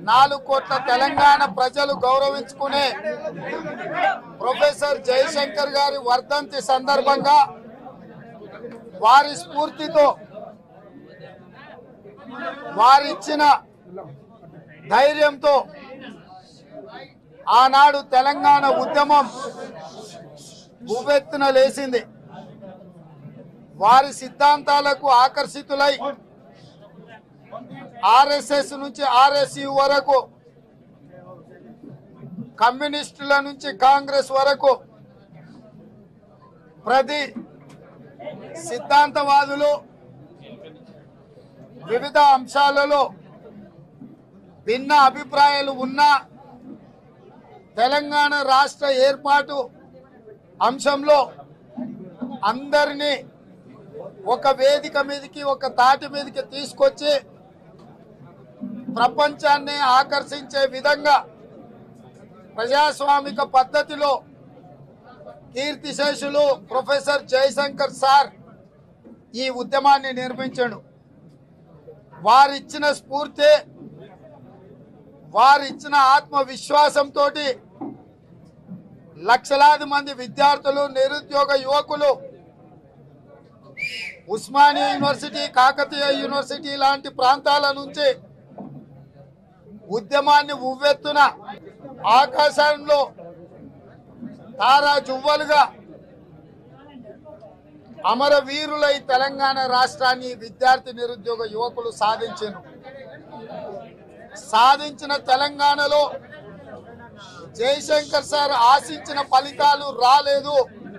నాలుగు కోట్ల తెలంగాణ ప్రజలు గౌరవించుకునే ప్రొఫెసర్ జయశంకర్ గారి వర్ధంతి సందర్భంగా వారి స్ఫూర్తితో వారిచ్చిన ధైర్యంతో ఆనాడు తెలంగాణ ఉద్యమం ఉవ్వెత్తున లేచింది వారి సిద్ధాంతాలకు ఆకర్షితులై ఆర్ఎస్ఎస్ నుంచి ఆర్ఎస్యు వరకు కమ్యూనిస్టుల నుంచి కాంగ్రెస్ వరకు ప్రతి సిద్ధాంతవాదులు వివిధ అంశాలలో భిన్న అభిప్రాయాలు ఉన్నా తెలంగాణ రాష్ట్ర ఏర్పాటు అంశంలో అందరినీ ఒక వేదిక మీదకి ఒక తాటి మీదకి తీసుకొచ్చి ప్రపంచాన్ని ఆకర్షించే విధంగా ప్రజాస్వామిక పద్ధతిలో కీర్తిశేషులు ప్రొఫెసర్ జయశంకర్ సార్ ఈ ఉద్యమాన్ని నిర్మించాడు వారిచ్చిన స్ఫూర్తి వారిచ్చిన ఆత్మవిశ్వాసంతో లక్షలాది మంది విద్యార్థులు నిరుద్యోగ యువకులు ఉస్మానియా యూనివర్సిటీ కాకతీయ యూనివర్సిటీ లాంటి ప్రాంతాల నుంచి ఉద్యమాన్ని ఉవ్వెత్తున ఆకాశంలో తారా జువ్వలుగా అమరవీరులై తెలంగాణ రాష్ట్రాన్ని విద్యార్థి నిరుద్యోగ యువకులు సాధించారు సాధించిన తెలంగాణలో జయశంకర్ సార్ ఆశించిన ఫలితాలు రాలేదు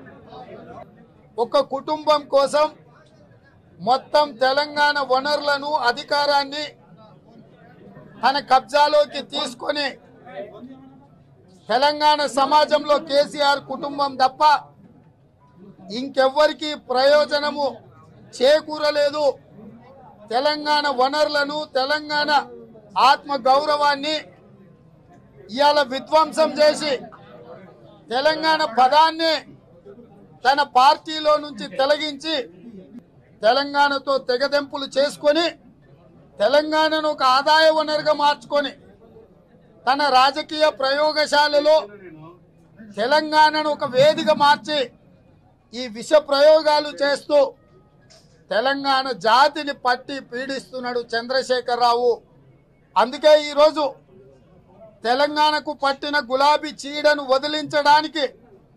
ఒక కుటుంబం కోసం మొత్తం తెలంగాణ వనరులను అధికారాన్ని తన కబ్జాలోకి తీసుకొని తెలంగాణ సమాజంలో కేసీఆర్ కుటుంబం తప్ప ఇంకెవ్వరికి ప్రయోజనము చేకూరలేదు తెలంగాణ వనరులను తెలంగాణ ఆత్మ గౌరవాన్ని ఇవాళ విధ్వంసం చేసి తెలంగాణ పదాన్ని తన పార్టీలో నుంచి తొలగించి తెలంగాణతో తెగదెంపులు చేసుకొని తెలంగాణను ఒక ఆదాయ వనరుగా మార్చుకొని తన రాజకీయ ప్రయోగశాలలో తెలంగాణను ఒక వేదిక మార్చి ఈ విష ప్రయోగాలు చేస్తూ తెలంగాణ జాతిని పట్టి పీడిస్తున్నాడు చంద్రశేఖరరావు అందుకే ఈరోజు తెలంగాణకు పట్టిన గులాబీ చీడను వదిలించడానికి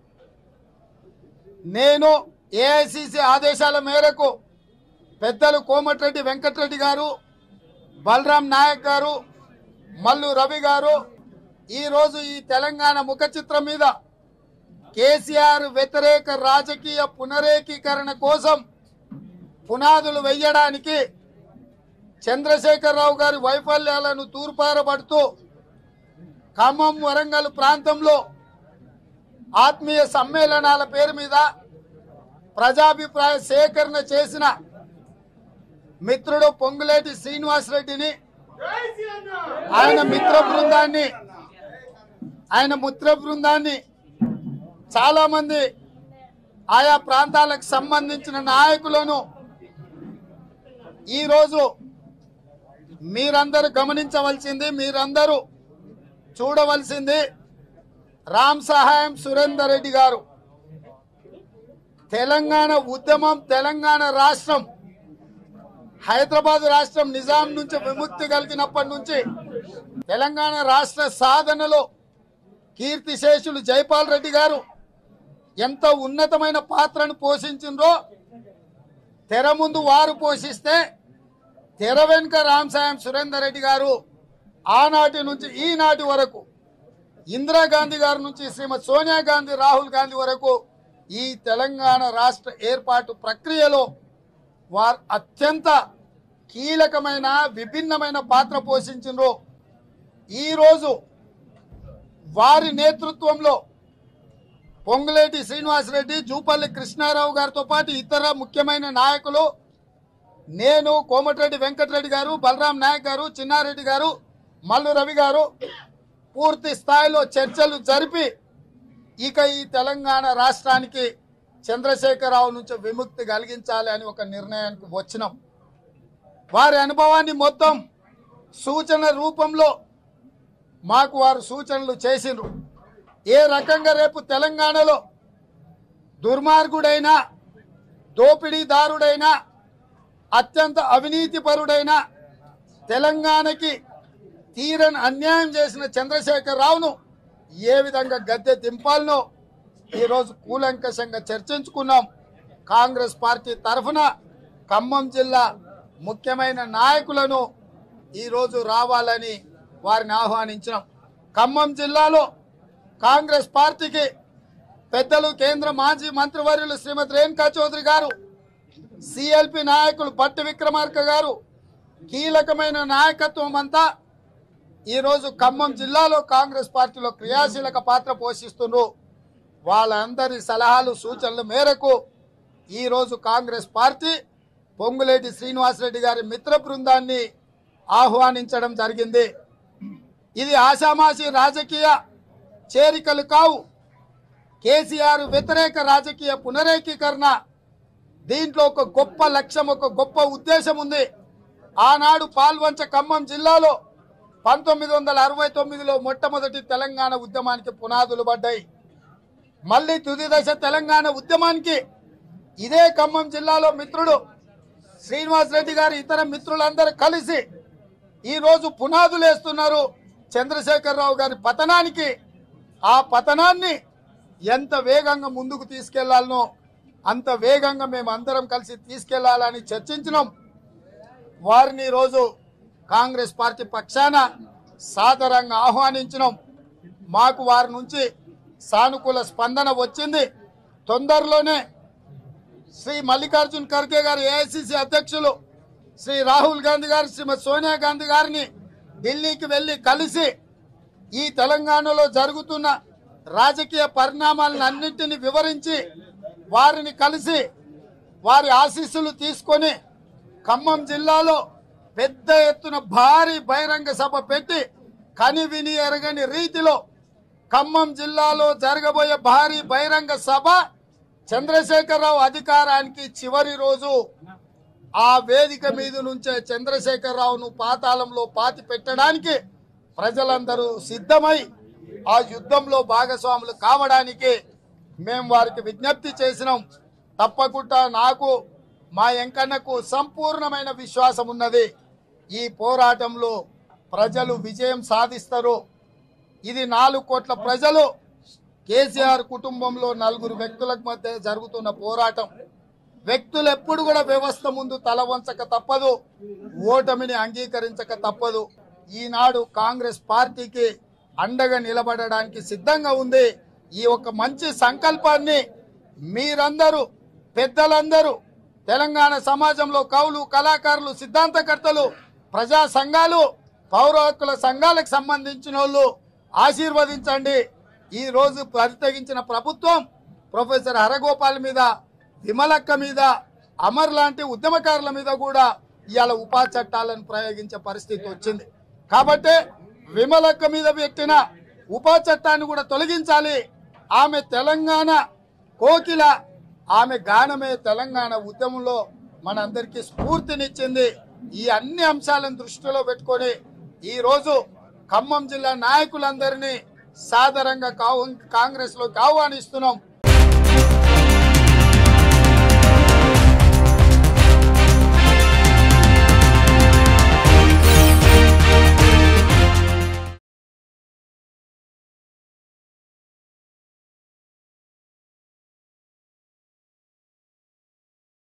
నేను ఏఐసిసి ఆదేశాల మేరకు పెద్దలు కోమటిరెడ్డి వెంకటరెడ్డి గారు బలరాం నాయక్ గారు మల్లు రవి గారు ఈరోజు ఈ తెలంగాణ ముఖ చిత్రం మీద కేసీఆర్ వ్యతిరేక రాజకీయ పునరేకీకరణ కోసం పునాదులు వెయ్యడానికి చంద్రశేఖరరావు గారి వైఫల్యాలను తూర్పారబడుతూ ఖమ్మం వరంగల్ ప్రాంతంలో ఆత్మీయ సమ్మేళనాల పేరు మీద ప్రజాభిప్రాయ సేకరణ చేసిన మిత్రుడు పొంగులేటి శ్రీనివాసరెడ్డిని ఆయన మిత్ర బృందాన్ని ఆయన మిత్ర బృందాన్ని చాలా మంది ఆయా ప్రాంతాలకు సంబంధించిన నాయకులను ఈరోజు మీరందరూ గమనించవలసింది మీరందరూ చూడవలసింది రామ్ సహాయం సురేందర్ రెడ్డి గారు తెలంగాణ ఉద్యమం తెలంగాణ రాష్ట్రం హైదరాబాద్ రాష్ట్రం నిజాం నుంచి విముక్తి కలిగినప్పటి నుంచి తెలంగాణ రాష్ట్ర సాధనలో కీర్తిశేషులు జైపాల్ రెడ్డి గారు ఎంత ఉన్నతమైన పాత్రను పోషించిండ్రో తెర ముందు వారు పోషిస్తే తెర వెనుక రామసాయం సురేందర్ రెడ్డి గారు ఆనాటి నుంచి ఈనాటి వరకు ఇందిరాగాంధీ గారి నుంచి శ్రీమతి సోనియా గాంధీ రాహుల్ గాంధీ వరకు ఈ తెలంగాణ రాష్ట్ర ఏర్పాటు ప్రక్రియలో వారు అత్యంత కీలకమైన విభిన్నమైన పాత్ర పోషించిండ్రు ఈరోజు వారి నేతృత్వంలో పొంగులేటి శ్రీనివాసరెడ్డి జూపల్లి కృష్ణారావు గారితో పాటు ఇతర ముఖ్యమైన నాయకులు నేను కోమటిరెడ్డి వెంకటరెడ్డి గారు బలరాం నాయక్ గారు చిన్నారెడ్డి గారు మల్లు రవి గారు పూర్తి స్థాయిలో చర్చలు జరిపి ఇక ఈ తెలంగాణ రాష్ట్రానికి చంద్రశేఖరరావు నుంచి విముక్తి కలిగించాలి అని ఒక నిర్ణయానికి వచ్చినాం వారి అనుభవాన్ని మొత్తం సూచన రూపంలో మాకు వారు సూచనలు చేసిండ్రు ఏ రకంగా రేపు తెలంగాణలో దుర్మార్గుడైన దోపిడీదారుడైన అత్యంత అవినీతిపరుడైన తెలంగాణకి తీరని అన్యాయం చేసిన చంద్రశేఖర్ రావును ఏ విధంగా గద్దె దింపాలనో ఈరోజు కూలంకషంగా చర్చించుకున్నాం కాంగ్రెస్ పార్టీ తరఫున ఖమ్మం జిల్లా ముఖ్యమైన నాయకులను ఈరోజు రావాలని వారిని ఆహ్వానించినాం ఖమ్మం జిల్లాలో కాంగ్రెస్ పార్టీకి పెద్దలు కేంద్ర మాజీ మంత్రివర్యులు శ్రీమతి రేణుకా చౌదరి గారు సిఎల్పి నాయకులు భట్టి విక్రమార్క గారు కీలకమైన నాయకత్వం అంతా ఈరోజు ఖమ్మం జిల్లాలో కాంగ్రెస్ పార్టీలో క్రియాశీలక పాత్ర పోషిస్తున్నారు వాళ్ళందరి సలహాలు సూచనల మేరకు ఈరోజు కాంగ్రెస్ పార్టీ పొంగులేటి శ్రీనివాసరెడ్డి గారి మిత్ర బృందాన్ని ఆహ్వానించడం జరిగింది ఇది ఆషామాషి రాజకీయ చేరికలు కావు కేసీఆర్ వ్యతిరేక రాజకీయ పునరేకీకరణ దీంట్లో ఒక గొప్ప లక్ష్యం ఒక గొప్ప ఉద్దేశం ఉంది ఆనాడు పాల్వంచ ఖమ్మం జిల్లాలో పంతొమ్మిది వందల అరవై తొమ్మిదిలో మొట్టమొదటి తెలంగాణ ఉద్యమానికి పునాదులు పడ్డాయి మళ్ళీ తుది దశ తెలంగాణ ఉద్యమానికి ఇదే ఖమ్మం జిల్లాలో మిత్రుడు శ్రీనివాస్ రెడ్డి గారు ఇతర మిత్రులందరూ కలిసి ఈ రోజు పునాదులు వేస్తున్నారు చంద్రశేఖరరావు గారి పతనానికి ఆ పతనాన్ని ఎంత వేగంగా ముందుకు తీసుకెళ్లాలనో అంత వేగంగా మేము అందరం కలిసి తీసుకెళ్లాలని చర్చించినాం వారిని ఈరోజు కాంగ్రెస్ పార్టీ పక్షాన సాదరంగా ఆహ్వానించినాం మాకు వారి నుంచి సానుకూల స్పందన వచ్చింది తొందరలోనే శ్రీ మల్లికార్జున్ ఖర్గే గారు ఏఐసిసి అధ్యక్షులు శ్రీ రాహుల్ గాంధీ గారు శ్రీమతి సోనియా గాంధీ గారిని ఢిల్లీకి వెళ్లి కలిసి ఈ తెలంగాణలో జరుగుతున్న రాజకీయ పరిణామాలను అన్నింటినీ వివరించి వారిని కలిసి వారి ఆశీస్సులు తీసుకొని ఖమ్మం జిల్లాలో పెద్ద ఎత్తున భారీ బహిరంగ సభ పెట్టి కని విని ఎరగని రీతిలో ఖమ్మం జిల్లాలో జరగబోయే భారీ బహిరంగ సభ చంద్రశేఖరరావు అధికారానికి చివరి రోజు ఆ వేదిక మీద నుంచే చంద్రశేఖరరావును పాతాళంలో పాతి పెట్టడానికి ప్రజలందరూ సిద్ధమై ఆ యుద్ధంలో భాగస్వాములు కావడానికి మేము వారికి విజ్ఞప్తి చేసినాం తప్పకుండా నాకు మా ఎంకన్నకు సంపూర్ణమైన విశ్వాసం ఉన్నది ఈ పోరాటంలో ప్రజలు విజయం సాధిస్తారు ఇది నాలుగు కోట్ల ప్రజలు కేసీఆర్ కుటుంబంలో నలుగురు వ్యక్తులకు మధ్య జరుగుతున్న పోరాటం వ్యక్తులు ఎప్పుడు కూడా వ్యవస్థ ముందు తల వంచక తప్పదు ఓటమిని అంగీకరించక తప్పదు ఈనాడు కాంగ్రెస్ పార్టీకి అండగా నిలబడడానికి సిద్ధంగా ఉంది ఈ ఒక మంచి సంకల్పాన్ని మీరందరూ పెద్దలందరూ తెలంగాణ సమాజంలో కవులు కళాకారులు సిద్ధాంతకర్తలు ప్రజా సంఘాలు పౌర హక్కుల సంఘాలకు సంబంధించిన వాళ్ళు ఆశీర్వదించండి ఈ రోజు పరితగించిన ప్రభుత్వం ప్రొఫెసర్ హరగోపాల్ మీద విమలక్క మీద అమర్ లాంటి ఉద్యమకారుల మీద కూడా ఇవాళ ఉపా చట్టాలను ప్రయోగించే పరిస్థితి వచ్చింది కాబట్టి విమలక్క మీద పెట్టిన ఉపా చట్టాన్ని కూడా తొలగించాలి ఆమె తెలంగాణ కోకిల ఆమె గానమే తెలంగాణ ఉద్యమంలో మనందరికీ స్ఫూర్తినిచ్చింది ఈ అన్ని అంశాలను దృష్టిలో పెట్టుకొని ఈ రోజు ఖమ్మం జిల్లా నాయకులందరినీ సాదరంగా కావు కాంగ్రెస్ లోకి ఆహ్వానిస్తున్నాం